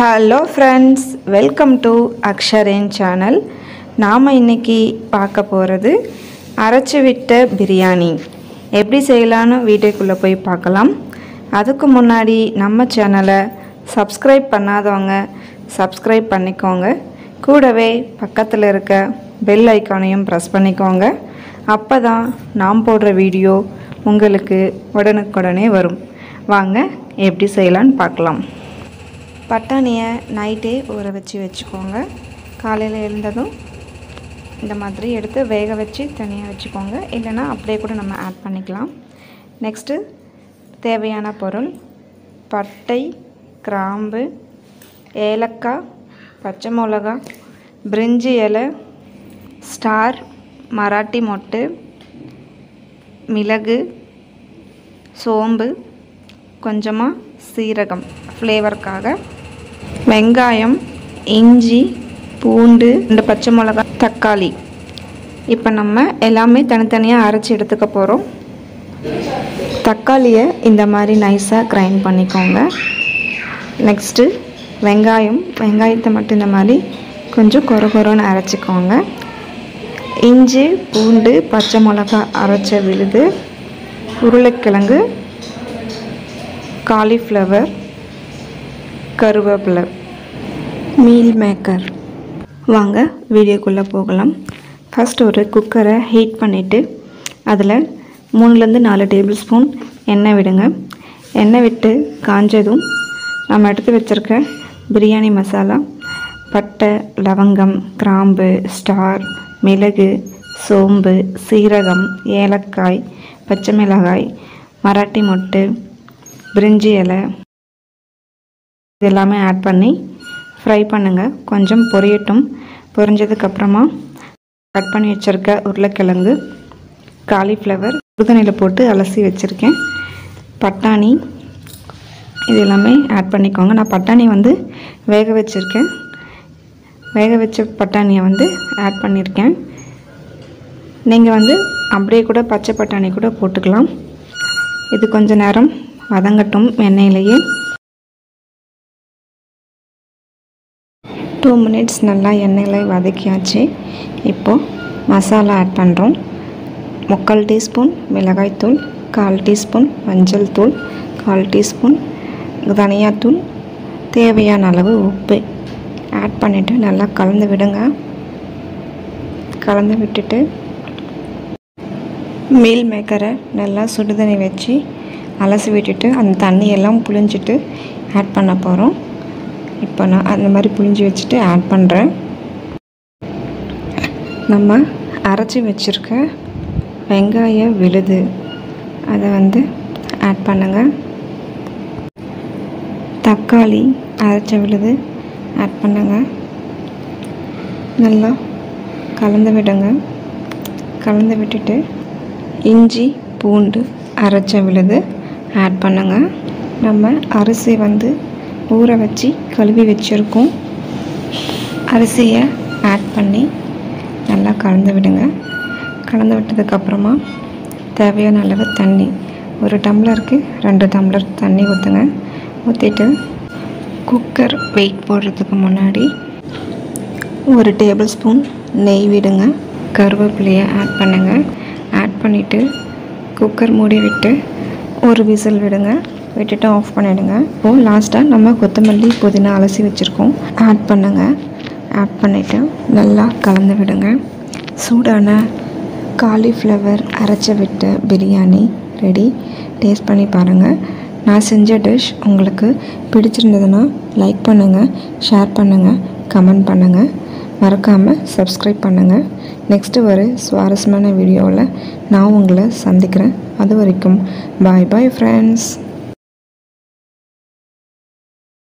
hello friends welcome to அக்ஷரேன் channel நாம் இன்னைக்கு பார்க்க போகிறது அரைச்சி விட்ட பிரியாணி எப்படி செய்யலான்னு வீட்டுக்குள்ளே போய் பார்க்கலாம் அதுக்கு முன்னாடி நம்ம சேனலை சப்ஸ்கிரைப் பண்ணாதவங்க சப்ஸ்கிரைப் பண்ணிக்கோங்க கூடவே பக்கத்தில் இருக்க பெல் ஐக்கானையும் ப்ரெஸ் பண்ணிக்கோங்க அப்போ தான் நாம் போடுற வீடியோ உங்களுக்கு உடனுக்குடனே வரும் வாங்க எப்படி செய்யலான்னு பார்க்கலாம் பட்டாணியை நைட்டே ஊற வச்சு வச்சுக்கோங்க காலையில் எழுந்ததும் இந்த மாதிரி எடுத்து வேக வச்சு தனியாக வச்சுக்கோங்க இல்லைன்னா அப்படியே கூட நம்ம ஆட் பண்ணிக்கலாம் நெக்ஸ்ட்டு தேவையான பொருள் பட்டை கிராம்பு ஏலக்காய் பச்சை மிளகா பிரிஞ்சி இலை ஸ்டார் மராட்டி மொட்டு மிளகு சோம்பு கொஞ்சமாக சீரகம் ஃப்ளேவருக்காக வெங்காயம் இஞ்சி பூண்டு இந்த பச்சை மிளகா தக்காளி இப்போ நம்ம எல்லாமே தனித்தனியாக அரைச்சி எடுத்துக்க போகிறோம் தக்காளியை இந்த மாதிரி நைஸாக கிரைண்ட் பண்ணிக்கோங்க நெக்ஸ்ட்டு வெங்காயம் வெங்காயத்தை மட்டும் இந்த மாதிரி கொஞ்சம் கொர கொரன்னு அரைச்சிக்கோங்க இஞ்சி பூண்டு பச்சை மிளகா அரைச்ச விழுது உருளைக்கிழங்கு காலிஃப்ளவர் கருவேப்பிலை மீல் மேக்கர் வாங்க வீடியோக்குள்ளே போகலாம் ஃபஸ்ட் ஒரு குக்கரை ஹீட் பண்ணிவிட்டு அதில் மூணுலேருந்து நாலு டேபிள் ஸ்பூன் எண்ணெய் விடுங்க எண்ணெய் விட்டு காஞ்சதும் நம்ம எடுத்து வச்சுருக்க பிரியாணி மசாலா பட்டை லவங்கம் கிராம்பு ஸ்டார் மிளகு சோம்பு சீரகம் ஏலக்காய் பச்சை மிளகாய் மராட்டி மொட்டு பிரிஞ்சி இலை இது எல்லாமே ஆட் பண்ணி ஃப்ரை பண்ணுங்கள் கொஞ்சம் பொரியட்டும் பொரிஞ்சதுக்கப்புறமா கட் பண்ணி வச்சுருக்க உருளைக்கிழங்கு காலிஃப்ளவர் சுடுதண்ணியில் போட்டு அலசி வச்சுருக்கேன் பட்டாணி இது எல்லாமே ஆட் பண்ணிக்கோங்க நான் பட்டாணி வந்து வேக வச்சுருக்கேன் வேக வச்ச பட்டாணியை வந்து ஆட் பண்ணியிருக்கேன் நீங்கள் வந்து அப்படியே கூட பச்சை பட்டாணி கூட போட்டுக்கலாம் இது கொஞ்ச நேரம் வதங்கட்டும் எண்ணெயிலேயே டூ மினிட்ஸ் நல்லா எண்ணெயில் வதக்கியாச்சு இப்போது மசாலா ஆட் பண்ணுறோம் முக்கால் டீஸ்பூன் மிளகாய்த்தூள் கால் டீஸ்பூன் மஞ்சள் தூள் கால் டீஸ்பூன் தனியாத்தூள் தேவையான அளவு உப்பு ஆட் பண்ணிவிட்டு நல்லா கலந்து விடுங்க கலந்து விட்டுட்டு மீல் மேக்கரை நல்லா சுடுதண்ணி வச்சு அலசி விட்டுட்டு அந்த தண்ணியெல்லாம் புழிஞ்சிட்டு ஆட் பண்ண போகிறோம் இப்போ நான் அந்த மாதிரி புழிஞ்சு வச்சுட்டு ஆட் பண்ணுறேன் நம்ம அரைச்சி வச்சுருக்க வெங்காய விழுது அதை வந்து ஆட் பண்ணுங்கள் தக்காளி அரைச்ச விழுது ஆட் பண்ணுங்க நல்லா கலந்து விடுங்க கலந்து விட்டுட்டு இஞ்சி பூண்டு அரைச்ச விழுது ஆட் பண்ணுங்க நம்ம அரிசி வந்து ஊற வச்சு கழுவி வச்சுருக்கோம் அரிசியை ஆட் பண்ணி நல்லா கலந்து விடுங்க கலந்து விட்டதுக்கப்புறமா தேவையான அளவு தண்ணி ஒரு டம்ளருக்கு ரெண்டு டம்ளர் தண்ணி ஊற்றுங்க ஊற்றிட்டு குக்கர் வெயிட் போடுறதுக்கு முன்னாடி ஒரு டேபிள் ஸ்பூன் நெய் விடுங்க கருவேப்பிலையை ஆட் பண்ணுங்கள் ஆட் பண்ணிவிட்டு குக்கர் மூடி விட்டு ஒரு விசில் விடுங்க விட்டுட்டு ஆஃப் பண்ணிவிடுங்க இப்போது லாஸ்ட்டாக நம்ம கொத்தமல்லி புதினா அலசி வச்சுருக்கோம் ஆட் பண்ணுங்கள் ஆட் பண்ணிவிட்டு நல்லா கலந்து விடுங்க சூடான காலிஃப்ளவர் அரைச்ச விட்ட பிரியாணி ரெடி டேஸ்ட் பண்ணி பாருங்கள் நான் செஞ்ச டிஷ் உங்களுக்கு பிடிச்சிருந்ததுன்னா லைக் பண்ணுங்கள் ஷேர் பண்ணுங்கள் கமெண்ட் பண்ணுங்கள் மறக்காமல் சப்ஸ்கிரைப் பண்ணுங்கள் நெக்ஸ்ட்டு ஒரு சுவாரஸ்யமான வீடியோவில் நான் உங்களை சந்திக்கிறேன் அது வரைக்கும் பாய் பாய் ஃப்ரெண்ட்ஸ்